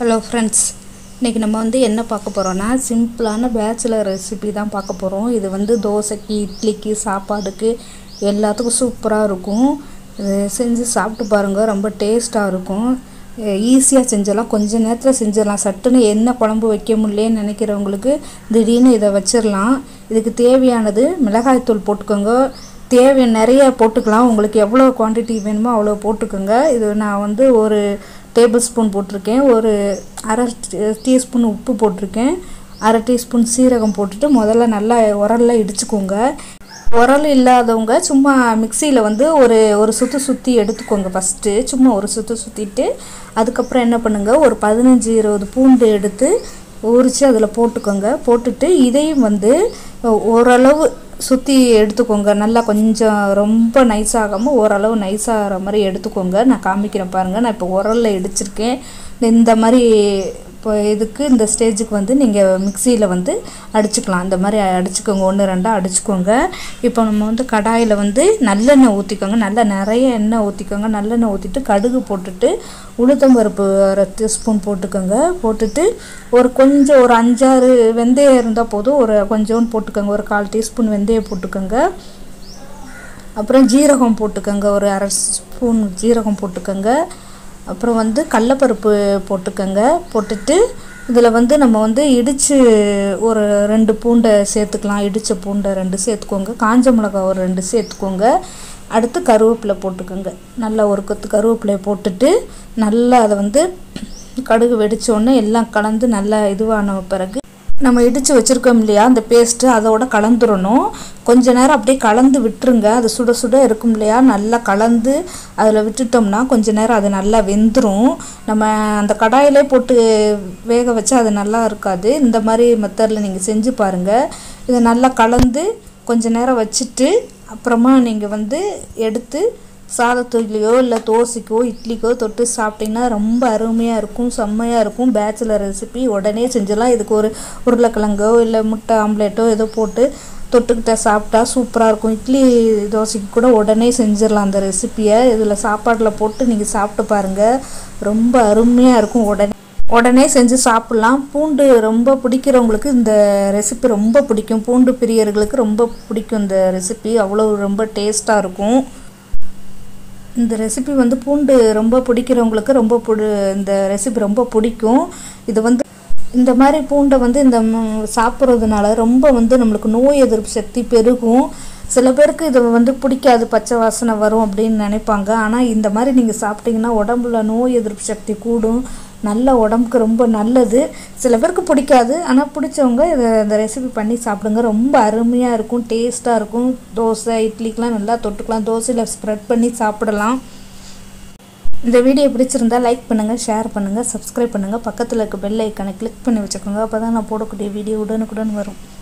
hello friends இன்றைக்கி நம்ம வந்து என்ன பார்க்க போகிறோன்னா சிம்பிளான பேச்சுலர் ரெசிபி தான் பார்க்க போகிறோம் இது வந்து தோசைக்கு இட்லிக்கு சாப்பாடுக்கு எல்லாத்துக்கும் சூப்பராக இருக்கும் இது செஞ்சு சாப்பிட்டு பாருங்கள் ரொம்ப டேஸ்ட்டாக இருக்கும் ஈஸியாக செஞ்சிடலாம் கொஞ்ச நேரத்தில் செஞ்சிடலாம் சட்டுன்னு என்ன குழம்பு வைக்க முடியலன்னு நினைக்கிறவங்களுக்கு திடீர்னு இதை வச்சிடலாம் இதுக்கு தேவையானது மிளகாய்த்தூள் போட்டுக்கோங்க தேவை நிறைய போட்டுக்கலாம் உங்களுக்கு எவ்வளோ குவான்டிட்டி வேணுமோ அவ்வளோ போட்டுக்கோங்க இது நான் வந்து ஒரு டேபிள் ஸ்பூன் போட்டிருக்கேன் ஒரு அரை டீஸ்பூன் உப்பு போட்டிருக்கேன் அரை டீஸ்பூன் சீரகம் போட்டுட்டு முதல்ல நல்லா உரல்ல இடிச்சுக்கோங்க உரல் இல்லாதவங்க சும்மா மிக்சியில் வந்து ஒரு ஒரு சுற்று சுற்றி எடுத்துக்கோங்க ஃபஸ்ட்டு சும்மா ஒரு சுற்று சுற்றிட்டு அதுக்கப்புறம் என்ன பண்ணுங்கள் ஒரு பதினஞ்சு இருபது பூண்டு எடுத்து உரித்து அதில் போட்டுக்கோங்க போட்டுட்டு இதையும் வந்து ஓரளவு சுற்றி எடுத்துக்கோங்க நல்லா கொஞ்சம் ரொம்ப நைஸ் ஆகாமல் ஓரளவு நைஸ் ஆகிற மாதிரி எடுத்துக்கோங்க நான் காமிக்கிறேன் பாருங்கள் நான் இப்போ உரலில் இடிச்சிருக்கேன் இந்த மாதிரி இப்போ இதுக்கு இந்த ஸ்டேஜுக்கு வந்து நீங்கள் மிக்சியில் வந்து அடிச்சுக்கலாம் இந்த மாதிரி அடிச்சுக்கோங்க ஒன்று ரெண்டாக அடிச்சுக்கோங்க இப்போ நம்ம வந்து கடாயில் வந்து நல்லெண்ணெய் ஊற்றிக்கோங்க நல்லா நிறைய எண்ணெய் ஊற்றிக்கோங்க நல்லெண்ணெய் ஊற்றிட்டு கடுகு போட்டுட்டு உளுத்தம்பருப்பு அரை டீஸ்பூன் போட்டுக்கோங்க போட்டுட்டு ஒரு கொஞ்சம் ஒரு அஞ்சாறு வெந்தயம் இருந்தால் போதும் ஒரு கொஞ்சோண்டு போட்டுக்கோங்க ஒரு கால் டீஸ்பூன் வெந்தயம் போட்டுக்கோங்க அப்புறம் ஜீரகம் போட்டுக்கோங்க ஒரு அரை ஸ்பூன் ஜீரகம் போட்டுக்கோங்க அப்புறம் வந்து கடலப்பருப்பு போட்டுக்கோங்க போட்டுட்டு இதில் வந்து நம்ம வந்து இடித்து ஒரு ரெண்டு பூண்டை சேர்த்துக்கலாம் இடித்த பூண்டை ரெண்டு சேர்த்துக்கோங்க காஞ்ச மிளகா ஒரு ரெண்டு சேர்த்துக்கோங்க அடுத்து கருவேப்பிலை போட்டுக்கோங்க நல்லா ஒரு கொத்து கருவேப்பிலையை போட்டுட்டு நல்லா அதை வந்து கடுகு வெடித்தோடனே எல்லாம் கலந்து நல்லா இதுவான பிறகு நம்ம இடித்து வச்சுருக்கோம் இல்லையா அந்த பேஸ்ட்டு அதோட கலந்துடணும் கொஞ்ச நேரம் அப்படியே கலந்து விட்டுருங்க அது சுட சுட இருக்கும் இல்லையா நல்லா கலந்து அதில் விட்டுட்டோம்னா கொஞ்ச நேரம் அது நல்லா வெந்துடும் நம்ம அந்த கடாயிலே போட்டு வேக வச்சா அது நல்லா இருக்காது இந்த மாதிரி மெத்தடில் நீங்கள் செஞ்சு பாருங்கள் இதை நல்லா கலந்து கொஞ்ச நேரம் வச்சுட்டு அப்புறமா நீங்கள் வந்து எடுத்து சாதத்துலையோ இல்லை தோசைக்கோ இட்லிக்கோ தொட்டு சாப்பிட்டிங்கன்னா ரொம்ப அருமையாக இருக்கும் செம்மையாக இருக்கும் பேச்சுலர் ரெசிபி உடனே செஞ்சிடலாம் இதுக்கு ஒரு உருளைக்கிழங்கோ இல்லை முட்டை ஆம்லேட்டோ ஏதோ போட்டு தொட்டுக்கிட்ட சாப்பிட்டா சூப்பராக இருக்கும் இட்லி தோசைக்கு கூட உடனே செஞ்சிடலாம் அந்த ரெசிப்பியை இதில் சாப்பாட்டில் போட்டு நீங்கள் சாப்பிட்டு பாருங்கள் ரொம்ப அருமையாக இருக்கும் உடனே உடனே செஞ்சு சாப்பிட்லாம் பூண்டு ரொம்ப பிடிக்கிறவங்களுக்கு இந்த ரெசிபி ரொம்ப பிடிக்கும் பூண்டு பிரியர்களுக்கு ரொம்ப பிடிக்கும் இந்த ரெசிபி அவ்வளோ ரொம்ப டேஸ்ட்டாக இருக்கும் இந்த ரெசிபி வந்து பூண்டு ரொம்ப பிடிக்கிறவங்களுக்கு ரொம்ப பிடி இந்த ரெசிபி ரொம்ப பிடிக்கும் இது வந்து இந்த மாதிரி பூண்டை வந்து இந்த சாப்பிட்றதுனால ரொம்ப வந்து நம்மளுக்கு நோய் எதிர்ப்பு சக்தி பெருகும் சில பேருக்கு இது வந்து பிடிக்காது பச்சை வாசனை வரும் அப்படின்னு நினைப்பாங்க ஆனால் இந்த மாதிரி நீங்கள் சாப்பிட்டீங்கன்னா உடம்புல நோய் எதிர்ப்பு சக்தி கூடும் நல்ல உடம்புக்கு ரொம்ப நல்லது சில பேருக்கு பிடிக்காது ஆனால் பிடிச்சவங்க இதை இந்த ரெசிபி பண்ணி சாப்பிடுங்க ரொம்ப அருமையாக இருக்கும் டேஸ்ட்டாக இருக்கும் தோசை இட்லிக்கெலாம் நல்லா தொட்டுக்கலாம் தோசையில் ஸ்ப்ரெட் பண்ணி சாப்பிடலாம் இந்த வீடியோ பிடிச்சிருந்தா லைக் பண்ணுங்கள் ஷேர் பண்ணுங்கள் சப்ஸ்கிரைப் பண்ணுங்கள் பக்கத்தில் இருக்க பெல் ஐக்கானை கிளிக் பண்ணி வச்சுக்கோங்க அப்போ தான் நான் போடக்கூடிய வீடியோ உடனுக்குடன் வரும்